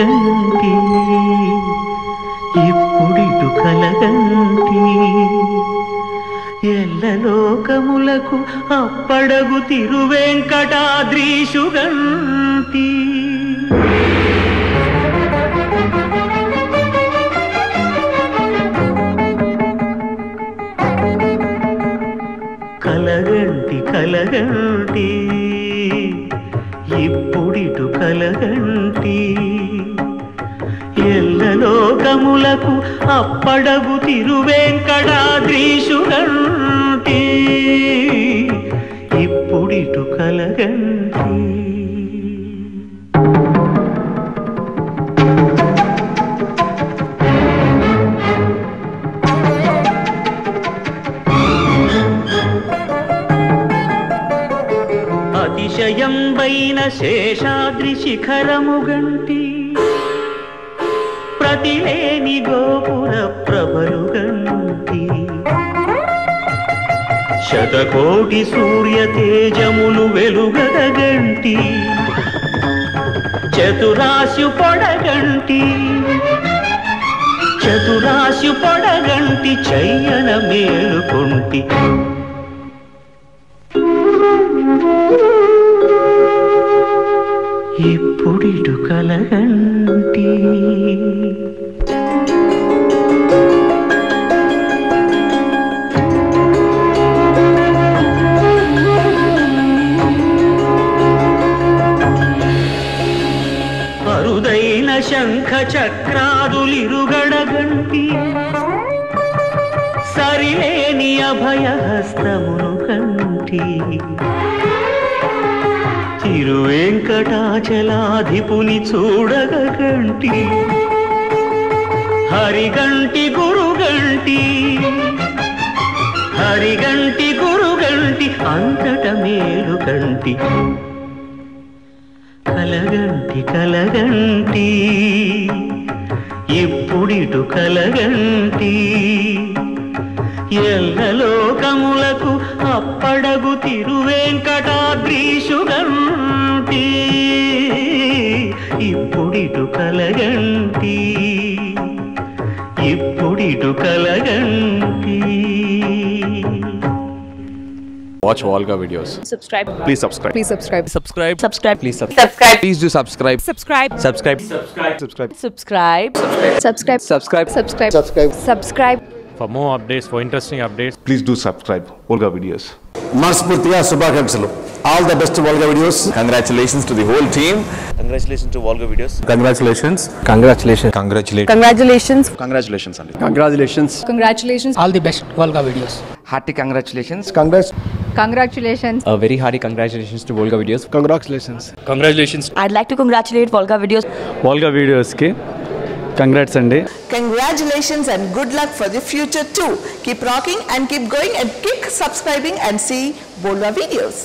కలగంటి ఇప్పుడిటు కలగంటి ఎల్లలోకములకు అప్పడగు తిరువెంకటాద్రీషుగంటి కలగంటి కలగంటి ఇప్పుడిటు కలగంటి ఎల్లలోకములకు అప్పడగు తిరువెంకటాద్రీషుగంటి ఇప్పుడిటు కలగంటి అతిశయంబైన శేషాద్రి శిఖరము గంటి ప్రతిలేని గోపుర ప్రభలు గంటి శతకోటి సూర్య తేజములు వెలుగదగంటి చతురాశు పొడగంటి చతురాశు పొడగంటి చయ్యన మేలుకొంటి ఇప్పుడిటు కలగంటి అరుదైన శంఖ చక్రాదులిరుగడగంటి సరిలేని అభయహస్తమును కంటి తిరువెంకటాచలాధిపుని చూడగంటి హరిగంటి గురుగంటి హరిగంటి గురుగంటి అంతట మేలుగంటి కలగంటి కలగంటి ఇప్పుడిటు కలగంటి ఎల్లలోకములకు అప్పడగు తిరువెంకటాద్రీషుగంటి ఇప్పుడిటు కలగంటి ఇప్పుడిటు కలగంటి Watch Volga videos. subscribe Please subscribe. please subscribe Subscribe. subscribe Please subscribe. subscribe Please do subscribe. subscribe Subscribe. Subscribe. Subscribe. subscribe subscribe Subscribe. subscribe subscribe subscribe For more updates, for interesting updates, please do subscribe Volga videos మనస్ఫూర్తిగా శుభాకాంక్షలు all the best Volga videos Congratulations to the whole team. Congratulations to Volga Videos. Congratulations Congratulations. Congratulations. congratulations Congratulations, Andy. Congratulations congratulations all the best Volga videos. Hearty congratulations. Congrats congratulations A very hearty congratulations to Volga Videos. Congratulations congratulations. i'd like to congratulate volga videos Volga వీడియోస్కి congrats అండి Congratulations and good luck for the future too. Keep rocking and keep going and keep subscribing and see Bolga videos.